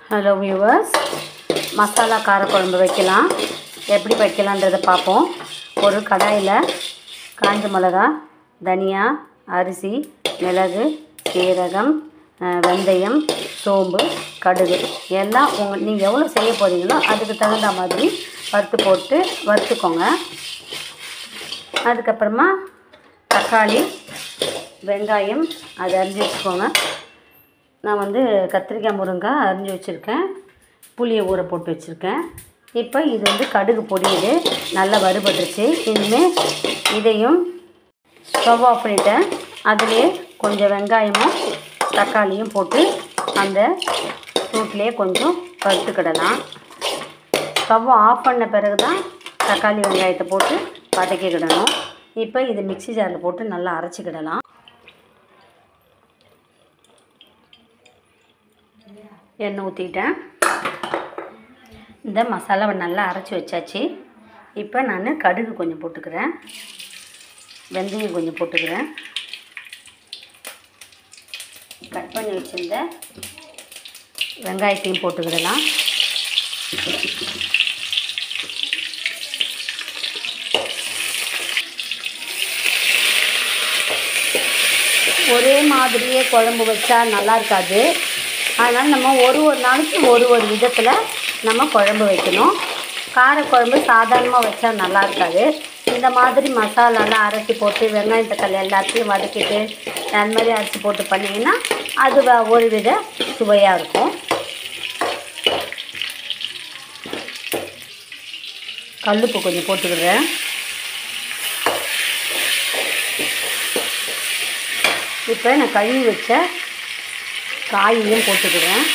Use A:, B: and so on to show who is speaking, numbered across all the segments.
A: hello viewers masala காரக்குழம்பு வைக்கலாம் எப்படி வைக்கலான்றதை பார்ப்போம் ஒரு கடாயில் காஞ்ச மிளகா தனியா அரிசி மிளகு சீரகம் அஹ், வெந்தயம் சோம்பு கடுகு எல்லாம் உங்கள் நீங்கள் எவ்வளோ செய்ய போகிறீங்களோ அதுக்கு தகுந்த மாதிரி வறுத்து போட்டு வறுத்துக்கோங்க அதுக்கப்புறமா தக்காளி வெங்காயம் அதை அரிஞ்சு வச்சுக்கோங்க நான் வந்து கத்திரிக்காய் முருங்காய் அரிஞ்சு வச்சுருக்கேன் புளியை ஊற போட்டு வச்சுருக்கேன் இப்போ இது வந்து கடுகு பொடியுது நல்லா வறுபட்டுருச்சு இனிமேல் இதையும் ஸ்டவ் ஆஃப் பண்ணிட்டேன் அதுலேயே கொஞ்சம் வெங்காயமும் தக்காளியும் போட்டு அந்த சூட்லேயே கொஞ்சம் வறுத்துக்கிடலாம் ஸ்டவ் ஆஃப் பண்ண பிறகு தான் தக்காளி வெங்காயத்தை போட்டு வதக்கிக்கிடணும் இப்போ இது மிக்ஸி ஜாரில் போட்டு நல்லா அரைச்சிக்கிடலாம் எண்ணெய் ஊற்றிக்கிட்டேன் இந்த மசாலாவை நல்லா அரைச்சி வச்சாச்சு இப்போ நான் கடுகு கொஞ்சம் போட்டுக்கிறேன் வெந்தயம் கொஞ்சம் போட்டுக்கிறேன் கட் பண்ணி வச்சுருந்த வெங்காயத்தையும் போட்டுக்கிடலாம் ஒரே மாதிரியே குழம்பு வச்சா நல்லா இருக்காது அதனால் நம்ம ஒரு ஒரு நாளைக்கு ஒரு ஒரு விதத்தில் நம்ம குழம்பு வைக்கணும் காரக்குழம்பு சாதாரணமாக வச்சா நல்லா இருக்காது இந்த மாதிரி மசாலாலாம் அரைச்சி போட்டு வெங்காயம் தக்காளி எல்லாத்தையும் வதக்கிட்டு அந்த மாதிரி அரைச்சி போட்டு பண்ணிங்கன்னா அது வ- ஒரு வித சுவையாக இருக்கும் கல்லுப்பு கொஞ்சம் போட்டுக்கிறேன் இப்போ நான் கழுவி வச்ச காயையும் போட்டுக்கிறேன்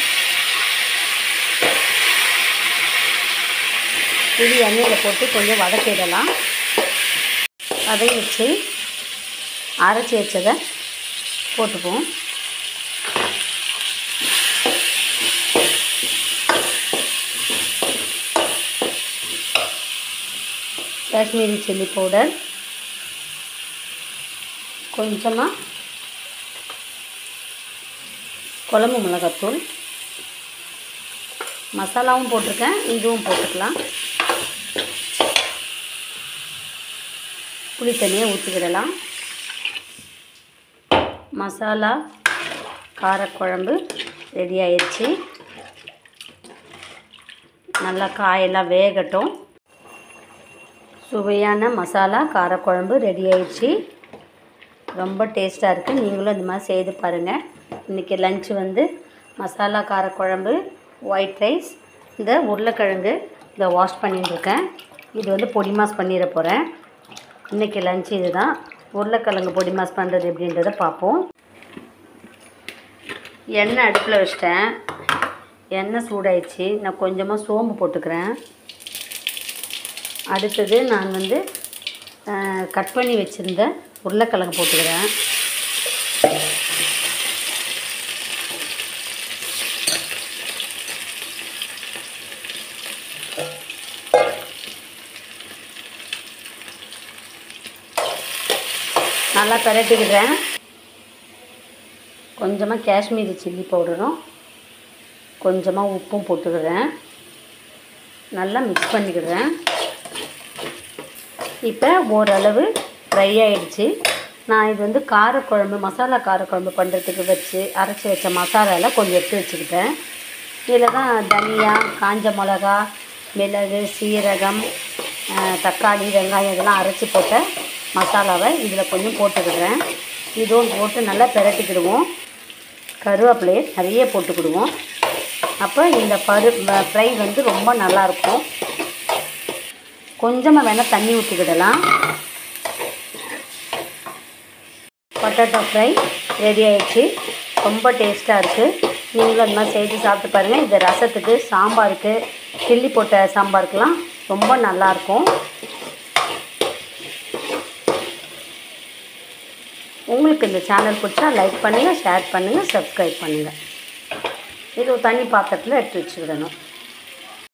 A: இது எண்ணெயில் போட்டு கொஞ்சம் வதக்கிடலாம் வதக்கி வச்சு அரைச்சி வச்சதை போட்டுப்போம் காஷ்மீரி சில்லி பவுடர் கொஞ்சமாக குழம்பு மிளகாத்தூள் மசாலாவும் போட்டிருக்கேன் இதுவும் போட்டுக்கலாம் புளி தண்ணியை ஊற்றிக்கிடலாம் மசாலா காரக்குழம்பு ரெடி ஆயிடுச்சு நல்லா காயெல்லாம் வேகட்டும் சுவையான மசாலா காரக்குழம்பு ரெடி ஆயிடுச்சு ரொம்ப டேஸ்ட்டாக இருக்குது நீங்களும் இந்த மாதிரி செய்து பாருங்கள் இன்றைக்கி லஞ்ச் வந்து மசாலா காரக்குழம்பு ஒயிட் ரைஸ் இந்த உருளைக்கிழங்கு இதை வாஷ் பண்ணிட்டு இருக்கேன் இது வந்து பொடி மாஸ் பண்ணிட போகிறேன் இன்றைக்கி லஞ்ச் இது தான் உருளைக்கிழங்கு பொடி மாஸ் பண்ணுறது எப்படின்றத பார்ப்போம் எண்ணெய் அடுப்பில் வச்சிட்டேன் எண்ணெய் சூடாயிடுச்சு நான் கொஞ்சமாக சோம்பு போட்டுக்கிறேன் அடுத்தது நான் வந்து அஹ், கட் பண்ணி வச்சுருந்த உருளைக்கிழங்கு போட்டுக்கிறேன் நல்லா பிரட்டிக்கிறேன் கொஞ்சமாக காஷ்மீரி சில்லி பவுடரும் கொஞ்சமாக உப்பும் போட்டுக்கிறேன் நல்லா மிக்ஸ் பண்ணிக்கிறேன் இப்போ ஓரளவு ஃப்ரை ஆயிடுச்சு நான் இது வந்து காரக்குழம்பு மசாலா காரக்குழம்பு பண்ணுறதுக்கு வச்சு அரைச்சி வச்ச மசாலாவில் கொஞ்சம் எடுத்து வச்சுக்கிட்டேன் இதில் தான் தனியா காஞ்ச மிளகா மிளகு சீரகம் அஹ், தக்காளி வெங்காயம் இதெல்லாம் அரைச்சி போட்ட மசாலாவை இதில் கொஞ்சம் போட்டுக்கிடுறேன் இதுவும் போட்டு நல்லா பிரட்டிக்கிடுவோம் கருவேப்பிலையை நிறைய போட்டுக்கிடுவோம் அப்போ இந்த பரு ஃப்ரை வந்து ரொம்ப நல்லாயிருக்கும் கொஞ்சமாக வேணால் தண்ணி ஊற்றிக்கிடலாம் பொட்டேட்டோ ஃப்ரை ரெடி ஆயிடுச்சு ரொம்ப டேஸ்ட்டாக இருக்குது நீங்களும் அந்த மாதிரி செய்து சாப்பிட்டு பாருங்கள் இது ரசத்துக்கு சாம்பாருக்கு கிள்ளி போட்ட சாம்பாருக்கெலாம் ரொம்ப நல்லாயிருக்கும் உங்களுக்கு இந்த சேனல் பிடிச்சா லைக் பண்ணுங்கள் ஷேர் பண்ணுங்கள் சப்ஸ்கிரைப் பண்ணுங்கள் இது ஒரு தனி பாத்திரத்தில் எடுத்து வச்சுக்கிடணும்